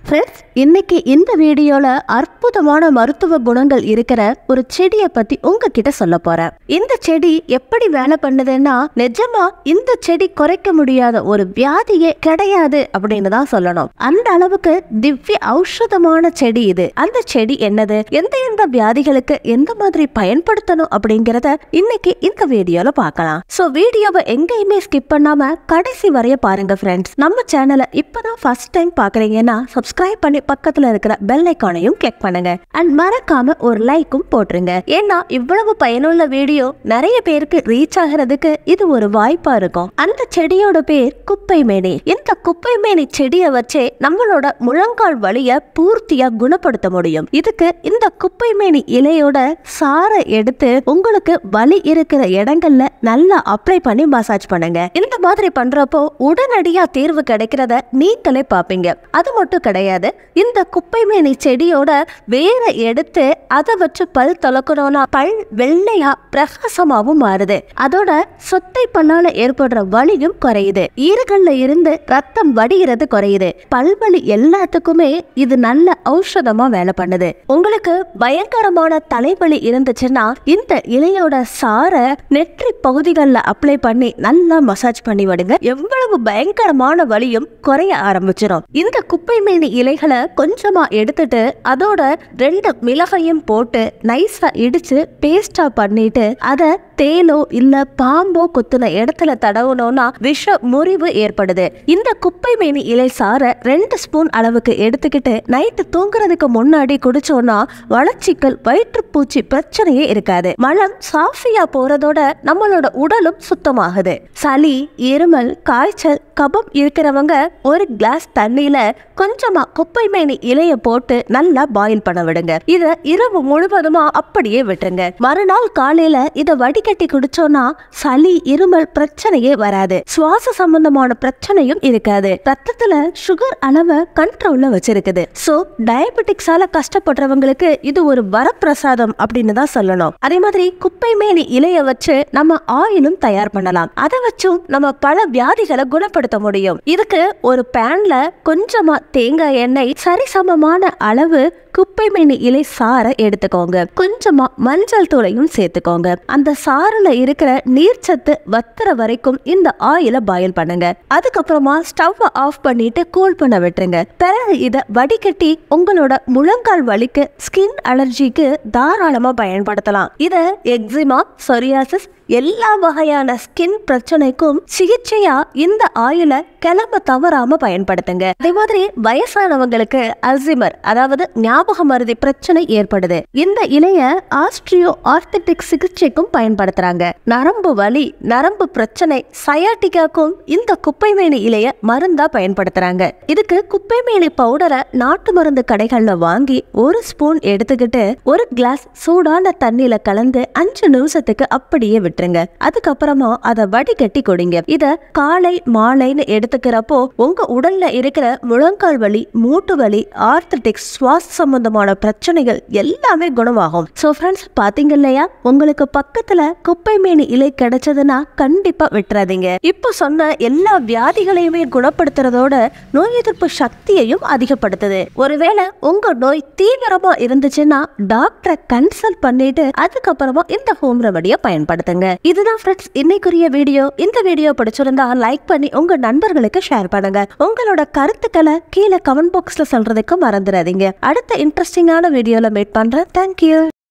friends இன்னைக்கு இந்த வீடியோல அற்புதமான மருத்துவ குணங்கள் இருக்கிற ஒரு செடியை பத்தி உங்ககிட்ட சொல்ல போறேன் இந்த செடி எப்படி வேலை பண்ணுதுன்னா நிஜமா இந்த செடி குறைக்க முடியாத ஒரு வியாதியே கிடையாது அப்படின்னு தான் சொல்லணும் அந்த அளவுக்கு திவ்ய ஔஷதமான செடி இது அந்த செடி என்னது எந்த எந்த வியாதிகளுக்கு எந்த மாதிரி பயன்படுத்தணும் அப்படிங்கறத இன்னைக்கு இந்த வீடியோல பார்க்கலாம் சோ வீடியோவை எங்கேயுமே ஸ்கிப் பண்ணாம கடைசி வரைய பாருங்க ஃப்ரெண்ட்ஸ் நம்ம சேனலை இப்பதான் ஃபர்ஸ்ட் டைம் பாக்குறீங்கன்னா சப்ஸ்கிரைப் பண்ணி பக்கத்துல இருக்கிற பெல் ஐக்கானையும் கிளிக் பண்ணுங்க அண்ட் மறக்காம ஒரு லைக்கும் போட்டுருங்க ஏன்னா இவ்வளவு பயனுள்ள வீடியோ நிறைய பேருக்கு ரீச் ஆகிறதுக்கு இது ஒரு வாய்ப்பா இருக்கும் அந்த செடியோட பேர் குப்பை மேனி இந்த குப்பை மேனி செடியை வச்சே நம்மளோட முழங்கால் வலிய பூர்த்தியா குணப்படுத்த முடியும் இதுக்கு இந்த குப்பை மேனி இலையோட சாறை எடுத்து உங்களுக்கு வலி இருக்கிற இடங்கள்ல நல்லா அப்ளை பண்ணி மசாஜ் பண்ணுங்க இந்த மாதிரி பண்றப்போ உடனடியா தீர்வு கிடைக்கிறத நீங்களே பாப்பீங்க அது மட்டும் கிடையாது இந்த குப்பை மேனி செடியோட வேற எடுத்து அதை வச்சு பல் தொலைக்கணும்னா பல் வெள்ளையா பிரகாசமாவும் மாறுது அதோட சொத்தை பல்லால ஏற்படுற வலியும் குறையுது ஈறுகள்ல இருந்து ரத்தம் வடிகிறது குறையுது பல்வலி எல்லாத்துக்குமே இது நல்ல ஔஷதமா வேலை பண்ணுது உங்களுக்கு பயங்கரமான தலைவலி இருந்துச்சுன்னா இந்த இலையோட சாரை நெற்றி பகுதிகளில் அப்ளை பண்ணி நல்லா மசாஜ் பண்ணி விடுங்க எவ்வளவு பயங்கரமான வலியும் குறைய ஆரம்பிச்சிடும் இந்த குப்பை மேனி இலைகளை கொஞ்சமா எடுத்துட்டு அதோட ரெண்டு மிளகையும் போட்டு நைஸா இடிச்சு பேஸ்டா பண்ணிட்டு அதை தேலோ இல்ல பாம்போ குத்துன இடத்துல தடவுனோம்னா விஷ முறிவு ஏற்படுது இந்த குப்பை மேனி இலை சாரை ரெண்டு ஸ்பூன் அளவுக்கு எடுத்துக்கிட்டு நைட்டு தூங்குறதுக்கு முன்னாடி குடிச்சோம்னா வளர்ச்சிக்கல் வயிற்றுப்பூச்சி பிரச்சனையே இருக்காது மலம் சாஃபியா போறதோட நம்மளோட உடலும் சுத்தமாகுது சளி இருமல் காய்ச்சல் கபம் இருக்கிறவங்க ஒரு கிளாஸ் தண்ணியில கொஞ்சமா குப்பை மேனி இலைய போட்டு நல்லா பாயில் பண்ண விடுங்க இத இரவு முழுவதுமா அப்படியே விட்டுருங்க மறுநாள் காலையில இத வடிகட்டி குடிச்சோம்னா சளி இருமல் பிரச்சனையே வராது சுவாச சம்பந்தமான பிரச்சனையும் இருக்காது ரத்தத்துல சுகர் அளவை கண்ட்ரோல்ல வச்சிருக்குது சோ டயபெட்டிக்ஸால கஷ்டப்படுறவங்களுக்கு இது ஒரு வரப்பிரசாதம் அப்படின்னு தான் சொல்லணும் அதே மாதிரி குப்பை மேனி இலைய வச்சு நம்ம ஆயிலும் தயார் பண்ணலாம் அதை வச்சும் நம்ம பல வியாதிகளை குணப்படுத்த முடியும் இதுக்கு ஒரு பேன்ல கொஞ்சமா தேங்காய் எண்ணெய் சரிசமமான அளவு குப்பை மேனி இலை சாறை எடுத்துக்கோங்க கொஞ்சமா மஞ்சள் தூளையும் சேர்த்துக்கோங்க அந்த சாறுல இருக்கிற நீர்ச்சத்து வத்துற வரைக்கும் இந்த ஆயில பாயில் பண்ணுங்க அதுக்கப்புறமா ஸ்டவ் ஆஃப் பண்ணிட்டு கூல் பண்ண விட்டுருங்க பிறகு இத வடிகட்டி உங்களோட முழங்கால் வலிக்கு ஸ்கின் அலர்ஜிக்கு தாராளமா பயன்படுத்தலாம் இத எக்ஸிமா சொரியாசிஸ் எல்லா வகையான ஸ்கின் பிரச்சனைக்கும் சிகிச்சையா இந்த ஆயில கிளம்ப தவறாம பயன்படுத்துங்க அதே மாதிரி வயசானவங்களுக்கு அல்சிமர் அதாவது ஞாபக மருதி பிரச்சனை ஏற்படுது இந்த இலைய ஆஸ்ட்ரியோ ஆர்த்தட்டிக் சிகிச்சைக்கும் பயன்படுத்துறாங்க நரம்பு வலி நரம்பு பிரச்சனை சயாட்டிக்காக்கும் இந்த குப்பைமேனி இலைய மருந்தா பயன்படுத்துறாங்க இதுக்கு குப்பைமேனி பவுடரை நாட்டு மருந்து கடைகள்ல வாங்கி ஒரு ஸ்பூன் எடுத்துக்கிட்டு ஒரு கிளாஸ் சூடான தண்ணியில கலந்து அஞ்சு நிமிஷத்துக்கு அப்படியே விட்டுருங்க அதுக்கப்புறமா அதை வடிகட்டி கொடுங்க இத காலை மாலைன்னு எடுத்துக்கிறப்போ உங்க உடல்ல இருக்கிற முழங்கால் வலி மூட்டு வலி ஆர்த்தட்டிக்ஸ் சுவாச சம்பந்தமான பிரச்சனைகள் எல்லாமே குணமாகும் சோ ஃப்ரெண்ட்ஸ் பாத்தீங்க இல்லையா உங்களுக்கு பக்கத்துல குப்பை மேனி இலை கிடைச்சதுன்னா கண்டிப்பா விட்டுறாதீங்க இப்போ சொன்ன எல்லா வியாதிகளையுமே குணப்படுத்துறதோட நோய் எதிர்ப்பு சக்தியையும் அதிகப்படுத்துது ஒருவேளை உங்க நோய் தீவிரமா இருந்துச்சுன்னா டாக்டரை கன்சல்ட் பண்ணிட்டு அதுக்கப்புறமா இந்த ஹோம் ரெமடியை பயன்படுத்துங்க இதுதான் ஃப்ரெண்ட்ஸ் இன்னைக்குரிய வீடியோ இந்த வீடியோ பிடிச்சிருந்தா லைக் பண்ணி உங்க நண்பர்களுக்கு ஷேர் பண்ணுங்க உங்களோட கருத்துக்களை கீழே கமெண்ட் பாக்ஸ்ல சொல்றதுக்கு மறந்துடாதீங்க அடுத்த இன்ட்ரெஸ்டிங்கான வீடியோல மீட் பண்றேன் தேங்க்யூ